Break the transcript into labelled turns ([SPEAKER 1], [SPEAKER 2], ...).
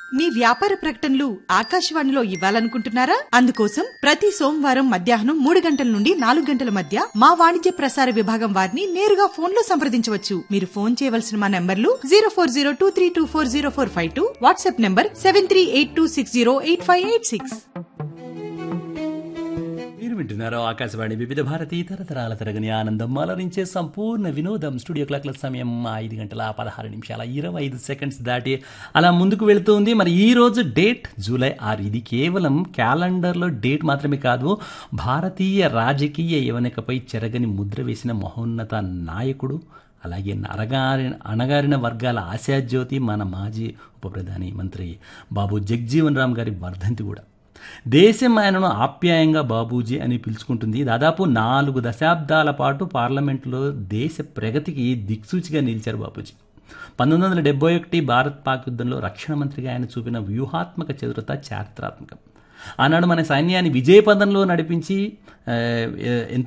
[SPEAKER 1] మీ వ్యాపార ప్రకటనలు ఆకాశవాణిలో ఇవ్వాలనుకుంటున్నారా అందుకోసం ప్రతి సోమవారం మధ్యాహ్నం మూడు గంటల నుండి నాలుగు గంటల మధ్య మా వాణిజ్య ప్రసార విభాగం వారిని నేరుగా ఫోన్ లో సంప్రదించవచ్చు మీరు ఫోన్ చేయవలసిన మా నంబర్లు zero four zero two three two four zero four five two WhatsApp number seven three eight two six zero eight five eight six
[SPEAKER 2] మీరు వింటున్నారు ఆకాశవాణి వివిధ భారతి తరతరాల తరగని ఆనందం అలరించే సంపూర్ణ వినోదం స్టూడియో క్లాక్ల సమయం ఐదు గంటల పదహారు నిమిషాల ఇరవై ఐదు సెకండ్స్ దాటి అలా ముందుకు వెళుతుంది మరి ఈ రోజు డేట్ జూలై ఆరు ఇది కేవలం క్యాలెండర్లో డేట్ మాత్రమే కాదు భారతీయ రాజకీయ యవనికపై చెరగని ముద్ర వేసిన మహోన్నత నాయకుడు అలాగే అరగారిన అణగారిన వర్గాల ఆశాజ్యోతి మన మాజీ ఉప ప్రధాని మంత్రి బాబు జగ్జీవన్ రామ్ గారి వర్ధంతి కూడా దేశం ఆయనను ఆప్యాయంగా బాబూజీ అని పిలుచుకుంటుంది దాదాపు నాలుగు దశాబ్దాల పాటు పార్లమెంటులో దేశ ప్రగతికి దిక్సూచిగా నిలిచారు బాబూజీ పంతొమ్మిది వందల డెబ్బై ఒకటి భారత్ పాక్ యుద్ధంలో రక్షణ మంత్రిగా ఆయన చూపిన వ్యూహాత్మక చతురత చారిత్రాత్మకం ఆనాడు మన సైన్యాన్ని విజయపదంలో నడిపించి ఆ,